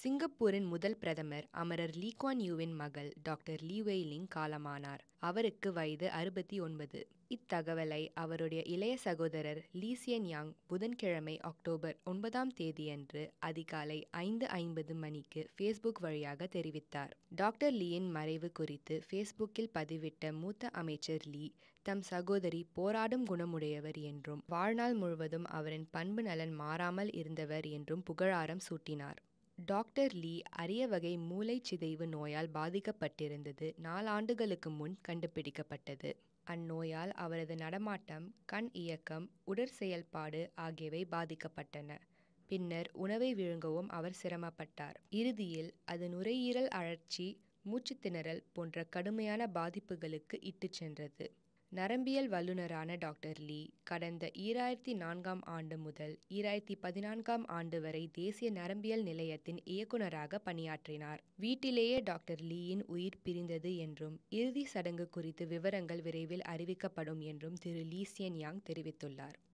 சிங்கப்பூரின் முதல் பிரதமர் அமரர் லீ குவான் யூவின் மகள் டாக்டர் லீ வெய்லிங் காலமானார் அவருக்கு வயது அறுபத்தி ஒன்பது இத்தகவலை அவருடைய இளைய சகோதரர் லீ சியன் யாங் புதன்கிழமை அக்டோபர் ஒன்பதாம் தேதியன்று அதிகாலை ஐந்து ஐம்பது மணிக்கு ஃபேஸ்புக் வழியாக தெரிவித்தார் டாக்டர் லீயின் மறைவு குறித்து ஃபேஸ்புக்கில் பதிவிட்ட மூத்த அமைச்சர் லீ தம் சகோதரி போராடும் குணமுடையவர் என்றும் வாழ்நாள் முழுவதும் அவரின் பண்பு நலன் மாறாமல் இருந்தவர் என்றும் புகழாரம் சூட்டினார் டாக்டர் லீ அரிய வகை மூளைச் சிதைவு நோயால் பாதிக்கப்பட்டிருந்தது நாலாண்டுகளுக்கு முன் கண்டுபிடிக்கப்பட்டது அந்நோயால் அவரது நடமாட்டம் கண் இயக்கம் உடற்செயல்பாடு ஆகியவை பாதிக்கப்பட்டன பின்னர் உணவை விழுங்கவும் அவர் சிரமப்பட்டார் இறுதியில் அது நுரையீரல் அழற்சி மூச்சுத் திணறல் போன்ற கடுமையான பாதிப்புகளுக்கு இட்டுச் சென்றது நரம்பியல் வல்லுநரான டாக்டர் லீ கடந்த ஈராயிரத்தி நான்காம் ஆண்டு முதல் ஈராயிரத்தி பதினான்காம் ஆண்டு வரை தேசிய நரம்பியல் நிலையத்தின் இயக்குநராக பணியாற்றினார் வீட்டிலேயே டாக்டர் லீயின் உயிர் பிரிந்தது என்றும் இறுதி சடங்கு குறித்து விவரங்கள் விரைவில் அறிவிக்கப்படும் என்றும் திரு லீ சியன் யாங் தெரிவித்துள்ளார்